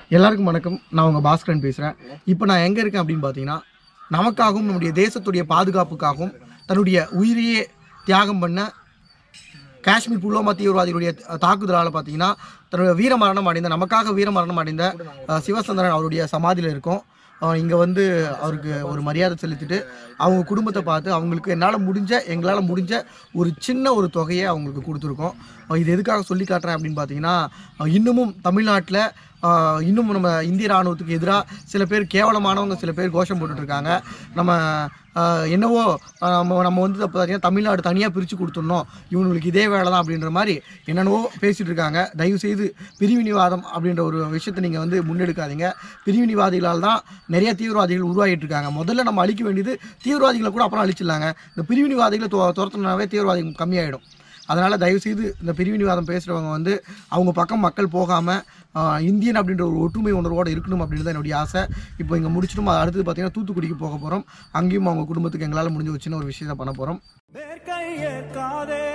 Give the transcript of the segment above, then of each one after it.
எல்லாருக்கும் வணக்கம் நான் உங்கள் பாஸ்கரன் பேசுகிறேன் இப்போ நான் எங்கே இருக்கேன் அப்படின்னு பார்த்தீங்கன்னா நமக்காகவும் நம்முடைய தேசத்துடைய பாதுகாப்புக்காகவும் தன்னுடைய உயிரையே தியாகம் பண்ண காஷ்மீர் புல்வாமா தீவிரவாதிகளுடைய தாக்குதலால் பார்த்தீங்கன்னா தன்னுடைய வீரமரணம் அடைந்த நமக்காக வீரமரணம் அடைந்த அஹ், சிவசந்திரன் அவருடைய சமாதியில் இருக்கோம் இங்கே வந்து அவருக்கு ஒரு மரியாதை செலுத்திட்டு அவங்க குடும்பத்தை பார்த்து அவங்களுக்கு என்னால் முடிஞ்ச எங்களால் முடிஞ்ச ஒரு சின்ன ஒரு தொகையை அவங்களுக்கு கொடுத்துருக்கோம் அஹ், இது எதுக்காக சொல்லி காட்டுறேன் அப்படின்னு பார்த்தீங்கன்னா அஹ், இன்னமும் தமிழ்நாட்டில் ஆஹ் இன்னும் நம்ம இந்திய ராணுவத்துக்கு எதிராக சில பேர் கேவலமானவங்க சில பேர் கோஷம் போட்டுட்டு இருக்காங்க நம்ம ஆஹ் என்னவோ ஆஹ் நம்ம நம்ம வந்து அப்போ பார்த்தீங்கன்னா தமிழ்நாடு தனியாக பிரித்து கொடுத்துடணும் இவங்களுக்கு இதே வேலை தான் அப்படின்ற மாதிரி என்னென்னவோ பேசிகிட்டு இருக்காங்க தயவு செய்து பிரிவினைவாதம் அப்படின்ற ஒரு விஷயத்தை நீங்கள் வந்து முன்னெடுக்காதீங்க பிரிவினைவாதிகளால் தான் நிறைய தீவிரவாதிகள் உருவாகிட்டு இருக்காங்க முதல்ல நம்ம அழிக்க வேண்டியது தீவிரவாதிகளை கூட அப்புறம் அழிச்சிடலாங்க இந்த பிரிவினைவாதிகளை துர துரத்துனாவே தீவிரவாதிகள் கம்மியாயிடும் அதனால் தயவுசெய்து இந்த பிரிவினைவாதம் பேசுகிறவங்க வந்து அவங்க பக்கம் மக்கள் போகாமல் இந்தியன் அப்படின்ற ஒரு ஒற்றுமை உணர்வோடு இருக்கணும் அப்படின்னு தான் என்னுடைய ஆசை இப்போ இங்கே முடிச்சிட்டோம் அது அடுத்தது பார்த்தீங்கன்னா தூத்துக்குடிக்கு போக போகிறோம் அங்கேயும் அவங்க குடும்பத்துக்கு எங்களால் முடிஞ்ச ஒரு சின்ன ஒரு விஷயத்தை பண்ண போகிறோம் மேற்கை ஏற்காதே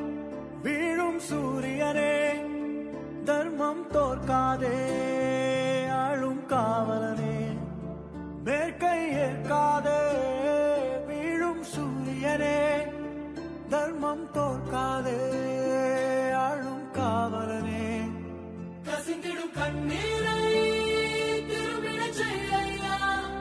வீழும் சூரியனே தர்மம் தோற்காதே ஆளும் காவலனே மேற்கை ஏற்காதே வீழும் சூரியனே தர்மம் தோற்காதே ஆளும் காவலனே கசிந்திடும் கண்ணீரை திரும்பிடச் செய்யா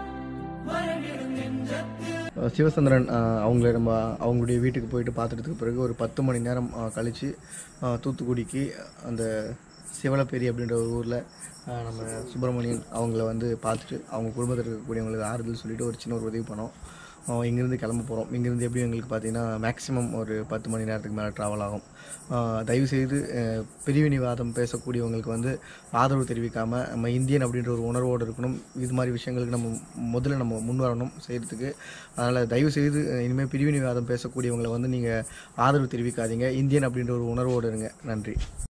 மரணிடும் நெஞ்சத்தில் அஹ் சிவசந்திரன் அஹ் அவங்கள நம்ம அவங்களுடைய வீட்டுக்கு போயிட்டு பார்த்துட்டதுக்கு பிறகு ஒரு பத்து மணி நேரம் அஹ், கழிச்சு அஹ், தூத்துக்குடிக்கு அந்த சிவலப்பேரி அப்படின்ற ஒரு ஊரில் நம்ம சுப்பிரமணியன் அவங்கள வந்து பார்த்துட்டு அவங்க குடும்பத்தில் இருக்கக்கூடியவங்களுக்கு ஆறுதல் சொல்லிட்டு ஒரு சின்ன ஒரு உதவி பண்ணோம் அஹ் இங்கேருந்து கிளம்ப போகிறோம் இங்கேருந்து எப்படி எங்களுக்கு பார்த்தீங்கன்னா மேக்ஸிமம் ஒரு பத்து மணி நேரத்துக்கு மேலே ட்ராவல் ஆகும் அஹ் தயவுசெய்து அஹ், பிரிவினைவாதம் பேசக்கூடியவங்களுக்கு வந்து ஆதரவு தெரிவிக்காமல் நம்ம இந்தியன் அப்படின்ற ஒரு உணர்வோடு இருக்கணும் இது மாதிரி விஷயங்களுக்கு நம்ம முதல்ல நம்ம முன் வரணும் செய்கிறதுக்கு அதனால் தயவுசெய்து இனிமேல் பிரிவினைவாதம் பேசக்கூடியவங்களை வந்து நீங்கள் ஆதரவு தெரிவிக்காதீங்க இந்தியன் அப்படின்ற ஒரு உணர்வோடு இருங்க நன்றி